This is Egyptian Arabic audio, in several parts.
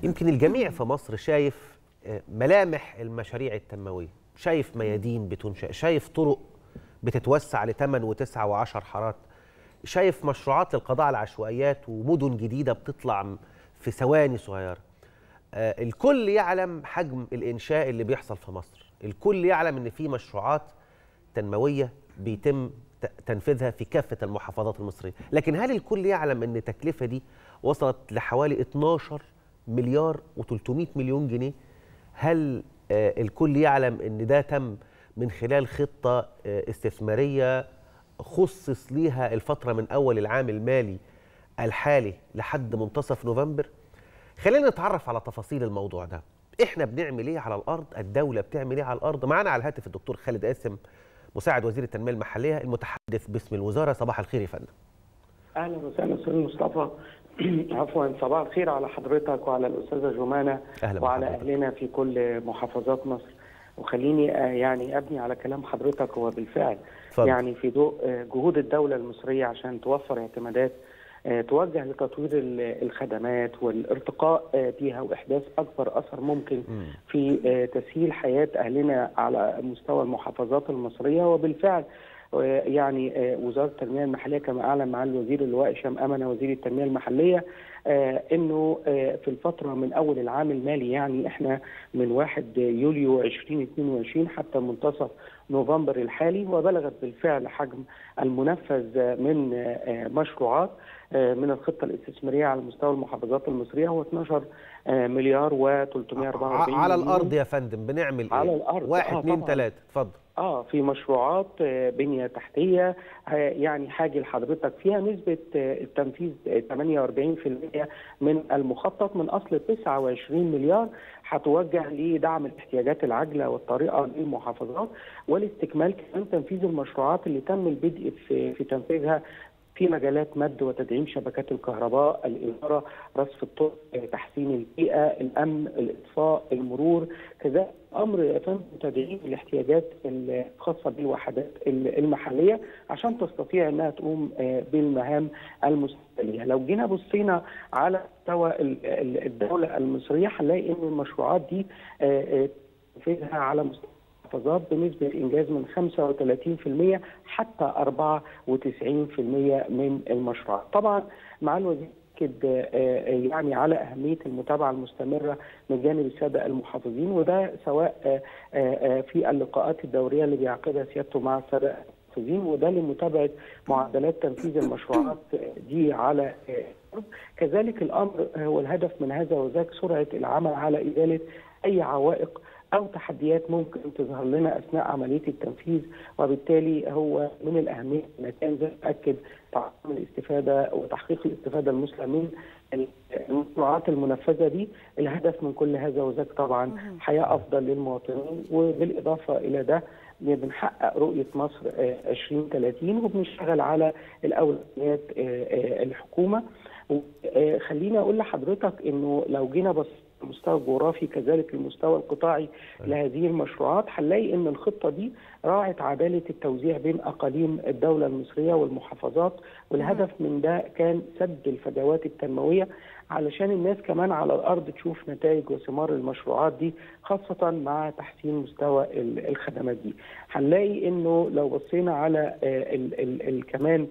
يمكن الجميع في مصر شايف ملامح المشاريع التنمويه شايف ميادين بتنشأ شايف طرق بتتوسع لثمان وتسعة وعشر حارات شايف مشروعات للقضاء على العشوائيات ومدن جديدة بتطلع في ثواني صغيرة آه الكل يعلم حجم الإنشاء اللي بيحصل في مصر الكل يعلم أن في مشروعات تنموية بيتم تنفيذها في كافة المحافظات المصرية لكن هل الكل يعلم أن التكلفة دي وصلت لحوالي 12 مليار و300 مليون جنيه هل آه الكل يعلم أن ده تم من خلال خطة استثمارية خصص ليها الفترة من أول العام المالي الحالي لحد منتصف نوفمبر خلينا نتعرف على تفاصيل الموضوع ده احنا بنعمل ايه على الارض الدولة بتعمل ايه على الارض معانا على الهاتف الدكتور خالد قاسم مساعد وزير التنمية المحلية المتحدث باسم الوزارة صباح الخير يا فندم اهلا وسهلا استاذ مصطفى عفوا صباح الخير على حضرتك وعلى الاستاذه جمانه أهلا وعلى بحضرتك. اهلنا في كل محافظات مصر وخليني يعني ابني على كلام حضرتك هو بالفعل اتفضل. يعني في ضوء جهود الدوله المصريه عشان توفر اعتمادات توجه لتطوير الخدمات والارتقاء بها واحداث اكبر اثر ممكن في تسهيل حياه اهلنا على مستوى المحافظات المصريه وبالفعل يعني وزاره التنميه المحليه كما اعلن معالي الوزير اللواء هشام امنه وزير التنميه المحليه انه في الفتره من اول العام المالي يعني احنا من 1 يوليو 2022 حتى منتصف نوفمبر الحالي وبلغت بالفعل حجم المنفذ من مشروعات من الخطه الاستثماريه على مستوى المحافظات المصريه هو 12 مليار و344 على الارض يا فندم بنعمل ايه على الأرض. واحد آه، اتنين طبعاً. تلاته اتفضل اه في مشروعات آه، بنيه تحتيه آه، يعني حاجه لحضرتك فيها نسبه آه، التنفيذ آه، 48% من المخطط من اصل 29 مليار هتوجه لدعم الاحتياجات العاجله والطارئه للمحافظات والاستكمال كمان تنفيذ المشروعات اللي تم البدء في في تنفيذها في مجالات مد وتدعيم شبكات الكهرباء، الإدارة، رصف الطرق، تحسين البيئة، الأمن، الإطفاء، المرور، كذا أمر يا فندم تدعيم الاحتياجات الخاصة بالوحدات المحلية عشان تستطيع أنها تقوم بالمهام المستقبلية. لو جينا بصينا على مستوى الدولة المصرية هنلاقي أن المشروعات دي تنفيذها على مستوى المحافظات بنسبة إنجاز من 35% حتى 94% من المشروعات طبعا مع الوزير أكد يعني على أهمية المتابعة المستمرة من جانب السادة المحافظين وده سواء في اللقاءات الدورية اللي بيعقدها سيادته مع السادة المحافظين وده لمتابعة معدلات تنفيذ المشروعات دي على كذلك الأمر هو الهدف من هذا وذاك سرعة العمل على إزالة أي عوائق او تحديات ممكن تظهر لنا اثناء عمليه التنفيذ وبالتالي هو من الاهميه ان كان زي اكد تعظيم الاستفاده وتحقيق الاستفاده المثلى من المشروعات المنفذه دي الهدف من كل هذا وذاك طبعا حياه افضل للمواطنين وبالاضافه الى ده بنحقق رؤيه مصر 2030 وبنشتغل على الاولويات الحكومه خليني اقول لحضرتك انه لو جينا بص المستوى الجغرافي كذلك المستوى القطاعي لهذه المشروعات هنلاقي ان الخطه دي راعت عداله التوزيع بين اقاليم الدوله المصريه والمحافظات والهدف من ده كان سد الفجوات التنمويه علشان الناس كمان على الارض تشوف نتائج وثمار المشروعات دي خاصه مع تحسين مستوى الخدمات دي. هنلاقي انه لو بصينا على ال ال ال كمان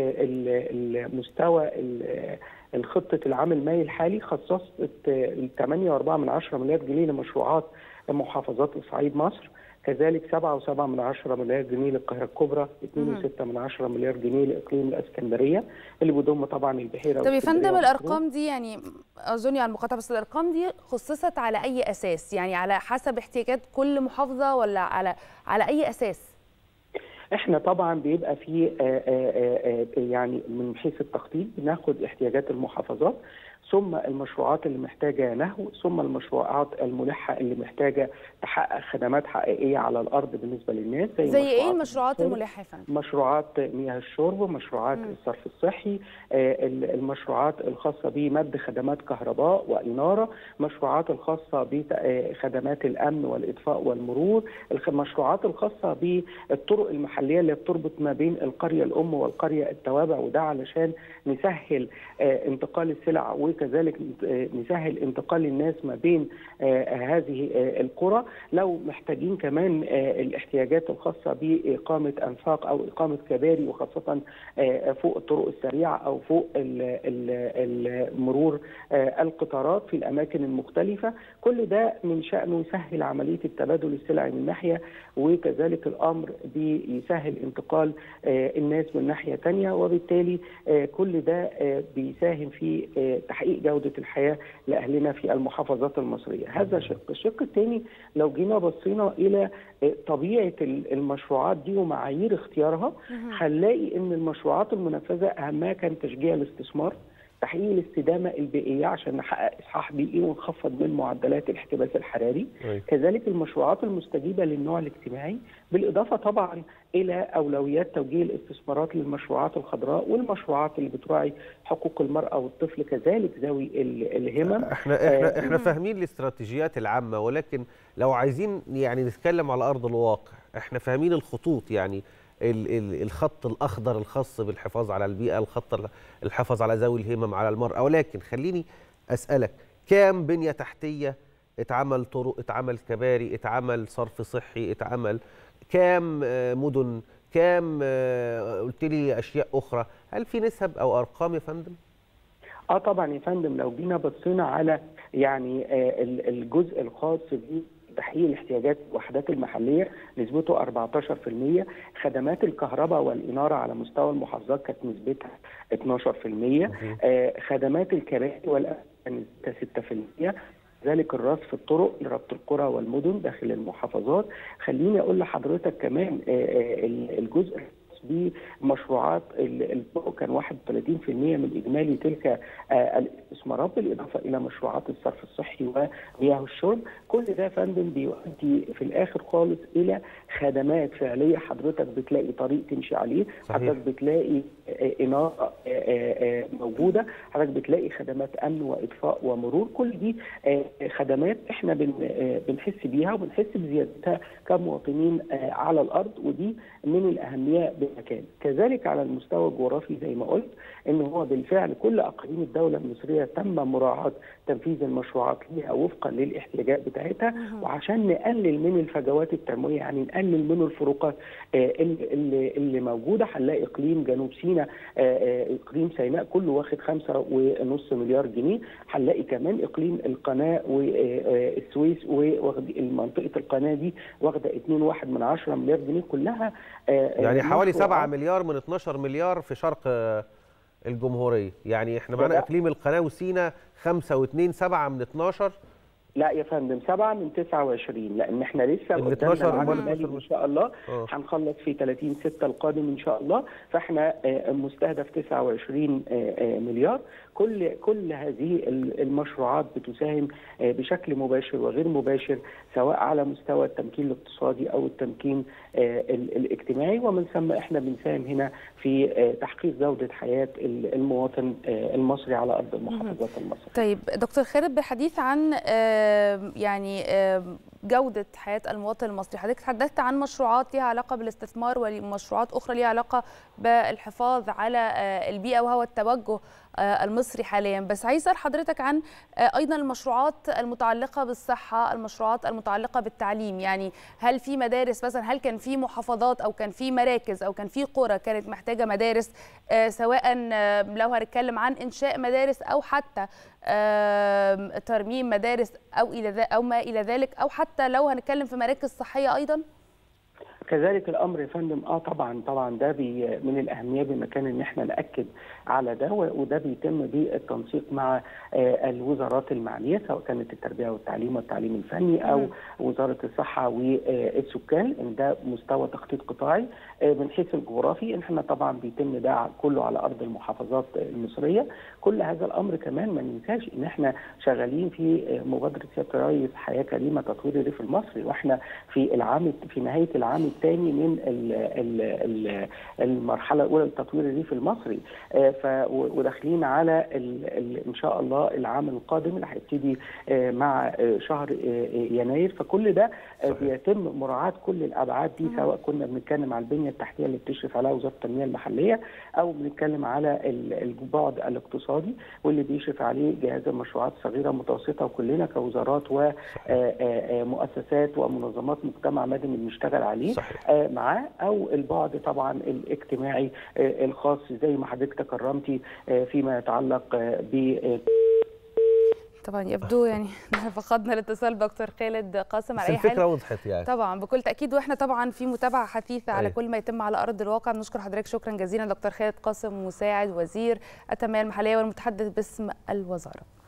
المستوى الخطة العام المالي الحالي خصصت 8.4 من عشرة مليار جنيه لمشروعات محافظات إصعيد مصر كذلك 7.7 من عشرة مليار جنيه للقاهرة الكبرى 2.6 من عشرة مليار جنيه لإقليم الإسكندرية اللي بيضم طبعا البحيرة طب يا فندم الأرقام دي يعني أظن على المقاطعة بس الأرقام دي خصصت على أي أساس يعني على حسب احتياجات كل محافظة ولا على على أي أساس؟ احنا طبعا بيبقى في آآ آآ يعني من حيث التخطيط بناخد احتياجات المحافظات ثم المشروعات اللي محتاجه نهو ثم المشروعات الملحه اللي محتاجه تحقق خدمات حقيقيه على الارض بالنسبه للناس زي, زي ايه المشروعات الملحه فندم؟ مشروعات مياه الشرب ومشروعات م. الصرف الصحي المشروعات الخاصه بمد خدمات كهرباء واناره مشروعات الخاصه بخدمات الامن والاطفاء والمرور المشروعات الخاصه بالطرق المحليه اللي بتربط ما بين القريه الام والقريه التوابع وده علشان نسهل انتقال السلع وكذلك نسهل انتقال الناس ما بين هذه القرى لو محتاجين كمان الاحتياجات الخاصه باقامه انفاق او اقامه كباري وخاصه فوق الطرق السريعه او فوق المرور القطارات في الاماكن المختلفه كل ده من شانه يسهل عمليه التبادل السلعي من ناحيه وكذلك الامر بيسهل انتقال الناس من ناحيه ثانيه وبالتالي كل ده بيساهم في تحقيق جوده الحياه لاهلنا في المحافظات المصريه هذا شق الشق الثاني لو جينا بصينا الى طبيعه المشروعات دي ومعايير اختيارها هنلاقي ان المشروعات المنفذه اهمها كان تشجيع الاستثمار تحقيق الاستدامه البيئيه عشان نحقق اصحاح بيئي ونخفض من معدلات الاحتباس الحراري أي. كذلك المشروعات المستجيبه للنوع الاجتماعي بالاضافه طبعا الى اولويات توجيه الاستثمارات للمشروعات الخضراء والمشروعات اللي بتراعي حقوق المراه والطفل كذلك ذوي الهمم احنا احنا احنا فاهمين الاستراتيجيات العامه ولكن لو عايزين يعني نتكلم على ارض الواقع احنا فاهمين الخطوط يعني الخط الاخضر الخاص بالحفاظ على البيئه الخط الحفاظ على ذوي الهمم على المراه ولكن خليني اسالك كام بنيه تحتيه اتعمل طرق اتعمل كباري اتعمل صرف صحي اتعمل كام مدن كام قلت لي اشياء اخرى هل في نسب او ارقام يا فندم اه طبعا يا فندم لو جينا بصينا على يعني الجزء الخاص ب تحقيق الاحتياجات الوحدات المحليه نسبته 14% خدمات الكهرباء والاناره على مستوى المحافظات كانت نسبتها 12% آه خدمات الكباري والامن نسبتها 6% ذلك الرصف في الطرق لربط القرى والمدن داخل المحافظات خليني اقول لحضرتك كمان آه الجزء بمشروعات الطرق كان 31% من اجمالي تلك الاستثمارات بالاضافه الى مشروعات الصرف الصحي ومياه الشرب كل ده فندم بيؤدي في الاخر خالص الى خدمات فعليه حضرتك بتلاقي طريق تمشي عليه حضرتك بتلاقي اناره موجوده حضرتك بتلاقي خدمات امن واطفاء ومرور كل دي خدمات احنا بنحس بيها وبنحس بزيادتها كمواطنين على الارض ودي من الاهميه بمكان كذلك على المستوى الجغرافي زي ما قلت ان هو بالفعل كل اقاليم الدوله المصريه تم مراعاه تنفيذ المشروعات ليها وفقا للاحتياجات بتاعتها وعشان نقلل من الفجوات التنمويه يعني نقلل من الفروقات اللي, اللي موجوده هنلاقي اقليم جنوب سيناء اقليم سيناء كله واخد خمسة ونص مليار جنيه هنلاقي كمان اقليم القناه والسويس ومنطقه القناه دي واخده 2.1 من 10 مليار جنيه كلها يعني حوالي 7 مليار من 12 مليار في شرق الجمهوريه يعني احنا معانا اقليم القناه وسينا 5 و2 7 من 12 لا يا فندم 7 من 29 لان احنا لسه ال 12 ان شاء الله هنخلص في 30 6 القادم ان شاء الله فاحنا مستهدف 29 مليار كل كل هذه المشروعات بتساهم بشكل مباشر وغير مباشر سواء على مستوى التمكين الاقتصادي او التمكين الاجتماعي ومن ثم احنا بنساهم هنا في تحقيق جوده حياه المواطن المصري على ارض المحافظات المصريه. طيب دكتور خالد بالحديث عن يعني جودة حياة المواطن المصري حضرتك تحدثت عن مشروعات لها علاقة بالاستثمار ومشروعات أخرى لها علاقة بالحفاظ على البيئة وهو التوجه المصري حاليا بس عايز أسأل حضرتك عن أيضا المشروعات المتعلقة بالصحة المشروعات المتعلقة بالتعليم يعني هل في مدارس مثلا هل كان في محافظات أو كان في مراكز أو كان في قرى كانت محتاجة مدارس سواء لو هنتكلم عن إنشاء مدارس أو حتى ترميم مدارس أو إلى أو ما إلى ذلك أو حتى لو هنتكلم في مراكز صحية أيضا كذلك الامر يا فندم اه طبعا طبعا ده بي من الاهميه بمكان ان احنا ناكد على ده وده بيتم بالتنسيق مع آه الوزارات المعنيه سواء كانت التربيه والتعليم والتعليم الفني او م. وزاره الصحه والسكان ان ده مستوى تخطيط قطاعي آه من حيث الجغرافي ان احنا طبعا بيتم ده كله على ارض المحافظات المصريه كل هذا الامر كمان ما ننساش ان احنا شغالين في مبادره سياده الرئيس حياه كريمه تطوير الريف المصري واحنا في العام في نهايه العام الثاني من ال ال ال المرحله الاولى لتطوير الريف المصري آه، ف وداخلين على ال ال ان شاء الله العام القادم اللي هيبتدي آه، مع آه، شهر آه، يناير فكل ده آه، صحيح. بيتم مراعاه كل الابعاد دي سواء كنا بنتكلم على البنيه التحتيه اللي بتشرف عليها وزاره التنميه المحليه او بنتكلم على ال- البعد الاقتصادي واللي بيشرف عليه جهاز المشروعات الصغيره المتوسطه وكلنا كوزارات ومؤسسات ومنظمات مجتمع مدني بنشتغل عليه صحيح آه، معاه او البعد طبعا الاجتماعي آه، الخاص زي ما حضرتك تكرمتي آه، فيما يتعلق آه، ب طبعا يبدو يعني إننا فقدنا الاتصال دكتور خالد قاسم بس على اي الفكره حال وضحت يعني طبعا بكل تاكيد واحنا طبعا في متابعه حثيثه على أيوة. كل ما يتم على ارض الواقع بنشكر حضرتك شكرا جزيلا دكتور خالد قاسم مساعد وزير التنميه المحليه والمتحدث باسم الوزاره